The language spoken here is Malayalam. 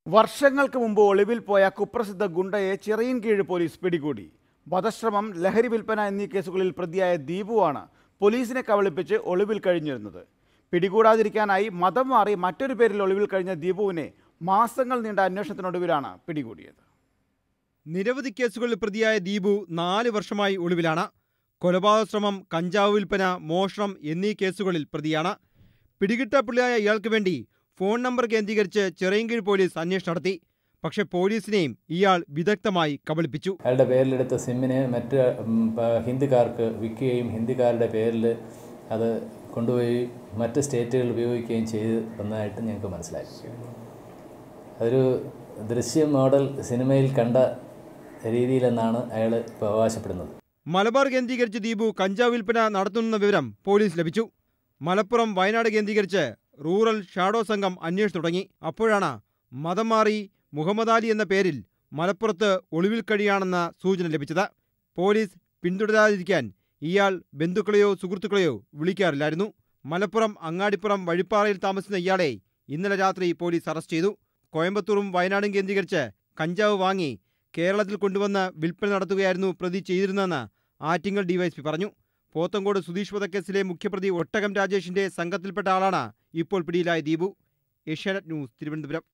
വർഷങ്ങൾക്ക് മുമ്പ് ഒളിവിൽ പോയ കുപ്രസിദ്ധ ഗുണ്ടയെ ചിറയിൻകീഴ് പോലീസ് പിടികൂടി വധശ്രമം ലഹരി വിൽപ്പന എന്നീ കേസുകളിൽ പ്രതിയായ ദീപുവാണ് പോലീസിനെ കബളിപ്പിച്ച് ഒളിവിൽ കഴിഞ്ഞിരുന്നത് പിടികൂടാതിരിക്കാനായി മതം മാറി മറ്റൊരു പേരിൽ ഒളിവിൽ കഴിഞ്ഞ ദീപുവിനെ മാസങ്ങൾ നീണ്ട അന്വേഷണത്തിനൊടുവിലാണ് പിടികൂടിയത് നിരവധി കേസുകളിൽ പ്രതിയായ ദീപു നാല് വർഷമായി ഒളിവിലാണ് കൊലപാതക ശ്രമം കഞ്ചാവ് വിൽപ്പന മോഷണം എന്നീ കേസുകളിൽ പ്രതിയാണ് പിടികിട്ടപ്പിള്ളിയായ ഇയാൾക്ക് വേണ്ടി ഫോൺ നമ്പർ കേന്ദ്രീകരിച്ച് ചിറയൻകീഴ് പോലീസ് അന്വേഷണം നടത്തി പക്ഷേ പോലീസിനെയും ഇയാൾ വിദഗ്ധമായി കബളിപ്പിച്ചു അയാളുടെ പേരിലെടുത്ത സിമ്മിനെ മറ്റ് ഉം, പ- ഹിന്ദിക്കാർക്ക് വിൽക്കുകയും ഹിന്ദിക്കാരുടെ പേരിൽ അത് കൊണ്ടുപോയി മറ്റ് സ്റ്റേറ്റുകളിൽ ഉപയോഗിക്കുകയും ചെയ്ത് വന്നതായിട്ട് ഞങ്ങൾക്ക് മനസ്സിലായി അതൊരു ദൃശ്യ മോഡൽ സിനിമയിൽ കണ്ട രീതിയിലെന്നാണ് അയാൾ ഇപ്പോൾ അവകാശപ്പെടുന്നത് മലബാർ കേന്ദ്രീകരിച്ച് ദീപു കഞ്ചാവ് വിൽപ്പന നടത്തുന്ന വിവരം പോലീസ് ലഭിച്ചു മലപ്പുറം വയനാട് കേന്ദ്രീകരിച്ച് റൂറൽ ഷാഡോ സംഘം അന്വേഷിച്ചു തുടങ്ങി അപ്പോഴാണ് മതം മാറി മുഹമ്മദ് അലി എന്ന പേരിൽ മലപ്പുറത്ത് ഒളിവിൽ കഴിയാണെന്ന സൂചന ലഭിച്ചത് പോലീസ് പിന്തുടരാതിരിക്കാൻ ഇയാൾ ബന്ധുക്കളെയോ സുഹൃത്തുക്കളെയോ വിളിക്കാറില്ലായിരുന്നു മലപ്പുറം അങ്ങാടിപ്പുറം വഴിപ്പാറയിൽ താമസിക്കുന്ന ഇയാളെ ഇന്നലെ രാത്രി പോലീസ് അറസ്റ്റ് ചെയ്തു കോയമ്പത്തൂറും വയനാടും കേന്ദ്രീകരിച്ച് കഞ്ചാവ് വാങ്ങി കേരളത്തിൽ കൊണ്ടുവന്ന് വിൽപ്പന നടത്തുകയായിരുന്നു പ്രതി ചെയ്തിരുന്നതെന്ന് ആറ്റിങ്ങൽ ഡിവൈഎസ്പി പറഞ്ഞു പോത്തങ്കോട് സുധീഷ് വധക്കേസിലെ മുഖ്യപ്രതി ഒട്ടകം രാജേഷിന്റെ സംഘത്തിൽപ്പെട്ട ആളാണ് ഇപ്പോൾ പിടിയിലായ ദീപു ഏഷ്യാനെറ്റ് ന്യൂസ് തിരുവനന്തപുരം